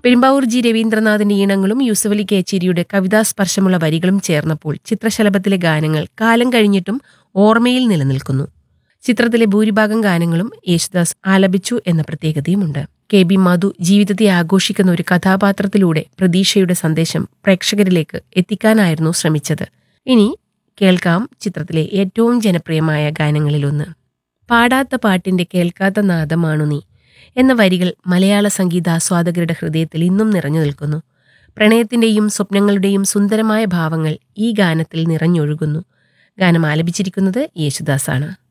പെരുമ്പാവൂർ ജി രവീന്ദ്രനാഥിന്റെ ഈണങ്ങളും യൂസഫലി കേച്ചേരിയുടെ കവിതാസ്പർശമുള്ള വരികളും ചേർന്നപ്പോൾ ചിത്രശലഭത്തിലെ ഗാനങ്ങൾ കാലം കഴിഞ്ഞിട്ടും ഓർമ്മയിൽ നിലനിൽക്കുന്നു ചിത്രത്തിലെ ഭൂരിഭാഗം ഗാനങ്ങളും യേശുദാസ് ആലപിച്ചു എന്ന പ്രത്യേകതയുമുണ്ട് കെ ബി മധു ജീവിതത്തെ ആഘോഷിക്കുന്ന ഒരു കഥാപാത്രത്തിലൂടെ പ്രതീക്ഷയുടെ സന്ദേശം പ്രേക്ഷകരിലേക്ക് എത്തിക്കാനായിരുന്നു ശ്രമിച്ചത് ഇനി കേൾക്കാം ചിത്രത്തിലെ ഏറ്റവും ജനപ്രിയമായ ഗാനങ്ങളിലൊന്ന് പാടാത്ത പാട്ടിന്റെ കേൾക്കാത്ത നാദമാണു നീ എന്ന വരികൾ മലയാള സംഗീതാസ്വാദകരുടെ ഹൃദയത്തിൽ ഇന്നും നിറഞ്ഞു നിൽക്കുന്നു പ്രണയത്തിന്റെയും സ്വപ്നങ്ങളുടെയും സുന്ദരമായ ഭാവങ്ങൾ ഈ ഗാനത്തിൽ നിറഞ്ഞൊഴുകുന്നു ഗാനം ആലപിച്ചിരിക്കുന്നത് യേശുദാസാണ്